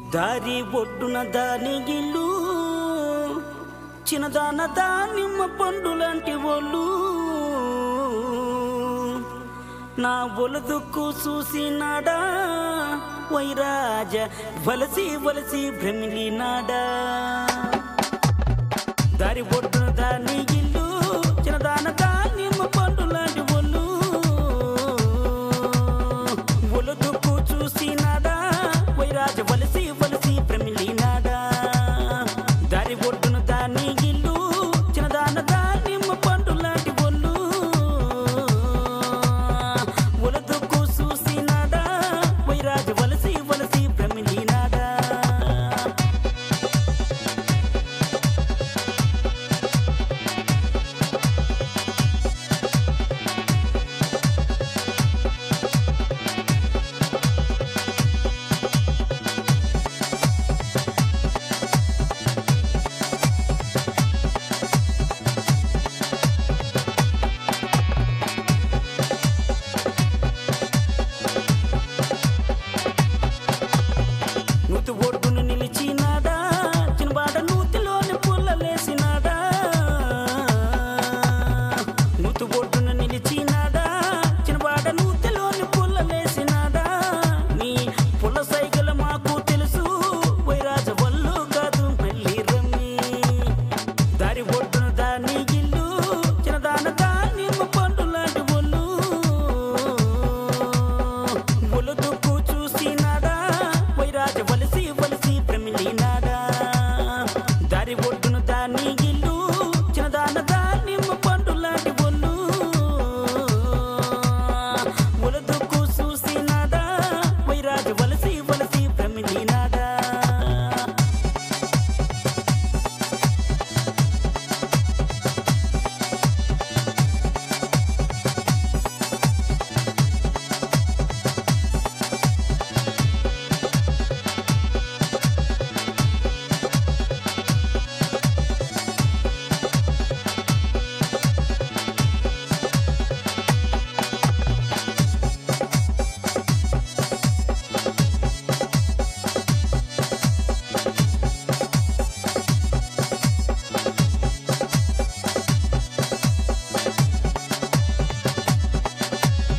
దారి ఒడ్డున దాని గిల్లు చిన్నదాన దానిమ్మ పండు లాంటి ఒళ్ళు నా ఒలుదుక్కు చూసినాడా వైరాజ వలసి వలసి భ్రమిలినాడా దారి ఒడ్డున దాని గిల్లు చిన్నదాన దానిమ్మ పండు లాంటి ఒళ్ళు ఒలుదుక్కు చూసినాడా వైరాజ వలసి వలసి భ్రమిలినాడా దారి ఒడ్డున దాని గిల్లు చిన్నదాన దానిమ్మ పండు లాంటి ఒళ్ళు ఒలదుక్కు చూసినాడా వైరాజ వలసి వలసి భ్రమిలినాడా నూతి ఒడ్డును నిలిచినాడా చిన్నబాడ నూతిలోని పుల్లలేసినాడా నూతి ఒడ్డును నిలిచినాడా చిన్నబాడ నూతిలోని పుల్లలేసినాడా నీ పుల్ల సైగల మాకు తెలుసు వైరాజ వల్లు కాదు మళ్ళీ రమ్మి దారి ఒడ్డున దాని గిల్లు చిన్నదాన దాని పండు లాంటి ఒళ్ళు ఒలుదుకు చూసినాడా వైరాజ వలసి వలసి భ్రమిలినాడా దారి ఒడ్డున దాని గిల్లు చిన్నదాన దాని పండు లాంటి ఒళ్ళు ఒలుదుకు చూసినాడా వైరాజ వలసి వలసి భ్రమిలినాడా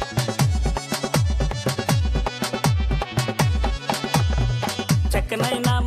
చక్కనైన